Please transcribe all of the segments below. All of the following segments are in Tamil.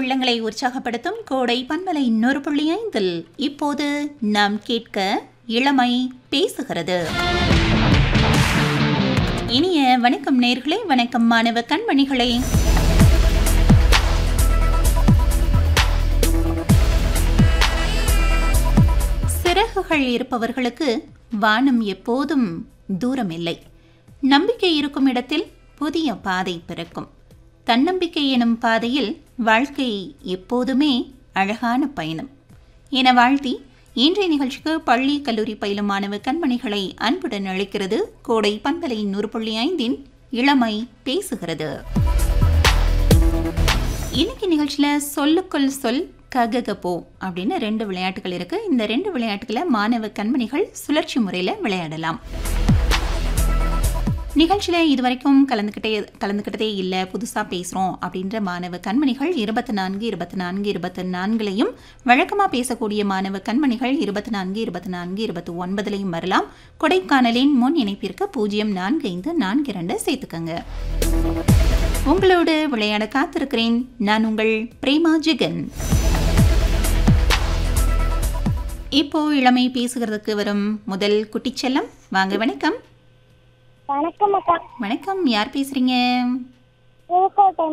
உள்ளங்களை உற்சாகப்படுத்தும் கோடை பண்பலை இன்னொரு புள்ளி ஐந்தில் இப்போது நாம் கேட்க இளமை பேசுகிறது இனிய வணக்கம் நேர்களே வணக்கம் மாணவ கண்மணிகளே சிறகுகள் இருப்பவர்களுக்கு வானம் எப்போதும் தூரம் இல்லை நம்பிக்கை இருக்கும் இடத்தில் புதிய பாதை பிறக்கும் தன்னம்பிக்கை எனும் பாதையில் வாழ்க்கை எப்போதுமே அழகான பயணம் என வாழ்த்தி இன்றைய நிகழ்ச்சிக்கு பள்ளி கல்லூரி பயிலும் மாணவ கண்மணிகளை அன்புடன் அழைக்கிறது கோடை பண்பலை நூறு புள்ளி ஐந்தின் இளமை பேசுகிறது இன்னைக்கு நிகழ்ச்சியில சொல்லுக்குள் சொல் கககபோ அப்படின்னு ரெண்டு விளையாட்டுகள் இருக்கு இந்த ரெண்டு விளையாட்டுகளை மாணவ கண்மணிகள் சுழற்சி முறையில விளையாடலாம் நிகழ்ச்சியில இதுவரைக்கும் கலந்துக்கிட்டே கலந்துக்கிட்டதே இல்லை புதுசாக பேசுகிறோம் அப்படின்ற மாணவ கண்மணிகள் இருபத்தி நான்கு இருபத்தி நான்கு இருபத்தி நான்குலையும் வழக்கமாக பேசக்கூடிய மாணவ கண்மணிகள் இருபத்தி நான்கு இருபத்தி நான்கு இருபத்தி ஒன்பதுலையும் வரலாம் கொடைக்கானலின் முன் இணைப்பிற்கு பூஜ்ஜியம் நான்கு ஐந்து நான்கு இரண்டு சேர்த்துக்கங்க உங்களோடு விளையாட காத்திருக்கிறேன் நான் உங்கள் பிரேமா ஜெகன் இப்போ இளமை பேசுகிறதுக்கு வரும் முதல் குட்டிச்செல்லம் வாங்க வணக்கம் வணக்கம் அக்கா வணக்கம் யார் பேசுறீங்க புதுக்கோட்டை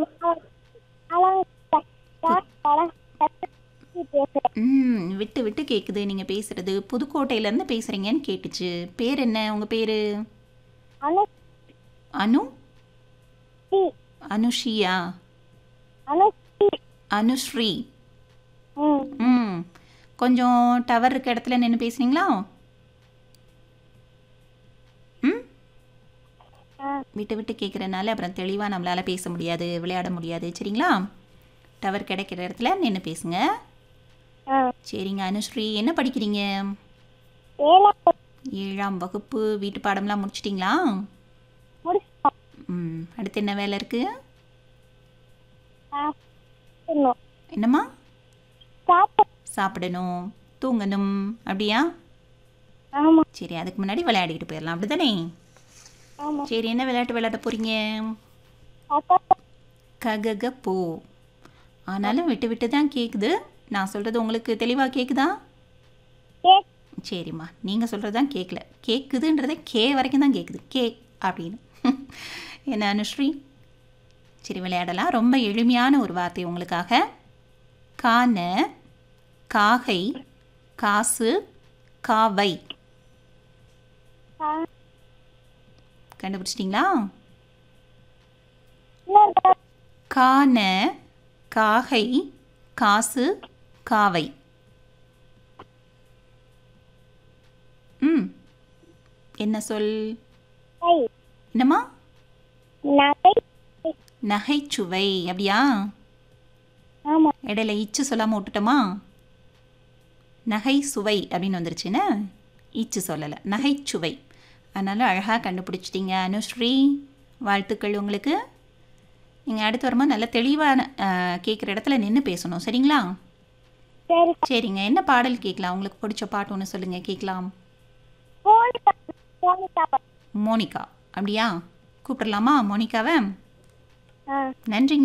மாவட்டம் பேசுறேன் ம் விட்டு விட்டு கேக்குது நீங்க பேசுறது புதுக்கோட்டையில இருந்து பேசுறீங்கன்னு கேட்டுச்சு பேர் என்ன உங்க பேரு அனு அனு ஸ்ரீ அனுஷியா அனு ஸ்ரீ அனுஸ்ரீ ம் ம் கொஞ்சம் டவர் இருக்க இடத்துல நின்று பேசுறீங்களா ம் ஆ விட்டு விட்டு கேட்குறனால அப்புறம் தெளிவாக நம்மளால் பேச முடியாது விளையாட முடியாது சரிங்களா டவர் கிடைக்கிற இடத்துல நின்று பேசுங்க ஆ சரிங்க அனுஸ்ரீ என்ன படிக்கிறீங்க ஏழாம் ஏழாம் வகுப்பு வீட்டு பாடம்லாம் முடிச்சிட்டிங்களா முடிச்சிட்டோம் ம் அடுத்து என்ன வேலை இருக்குது சாப்பிடணும் என்னம்மா சாப்பிட சாப்பிடணும் தூங்கணும் அப்படியா ஆமா சரி அதுக்கு முன்னாடி விளையாடிக்கிட்டு போயிடலாம் அப்படி தானே ஆமா சரி என்ன விளையாட்டு விளையாட போகிறீங்க அக்கா ககக போ ஆனாலும் விட்டு விட்டு தான் கேட்குது நான் சொல்கிறது உங்களுக்கு தெளிவாக கேட்குதா கேக் சரிம்மா நீங்கள் சொல்கிறது தான் கேட்கல கேட்குதுன்றதே கே வரைக்கும் தான் கேட்குது கே அப்படின்னு என்ன அனுஸ்ரீ சரி விளையாடலாம் ரொம்ப எளிமையான ஒரு வார்த்தை உங்களுக்காக கான காகை காசு காவை கா- கண்டுபிடிச்சிட்டிங்களா இன்னொரு தடவை கான காகை காசு காவை ம் என்ன சொல் கை என்னம்மா நகை நகைச்சுவை அப்படியா ஆமா இடையில இச்சு சொல்லாமல் விட்டுட்டோமா நகை சுவை அப்படின்னு வந்துருச்சுன்னா இச்சு சொல்லலை நகைச்சுவை அதனால் அழகாக கண்டுபிடிச்சிட்டிங்க அனுஸ்ரீ வாழ்த்துக்கள் உங்களுக்கு நீங்கள் அடுத்து வரும்போது நல்ல தெளிவான கேட்குற இடத்துல நின்று பேசணும் சரிங்களா சரி சரிங்க என்ன பாடல் கேட்கலாம் உங்களுக்கு பிடிச்ச பாட்டு ஒன்று சொல்லுங்கள் கேட்கலாம் போனிக்கா போனிக்கா மோனிகா அப்படியா கூப்பிடலாமா மோனிகாவை ஆ நன்றிங்க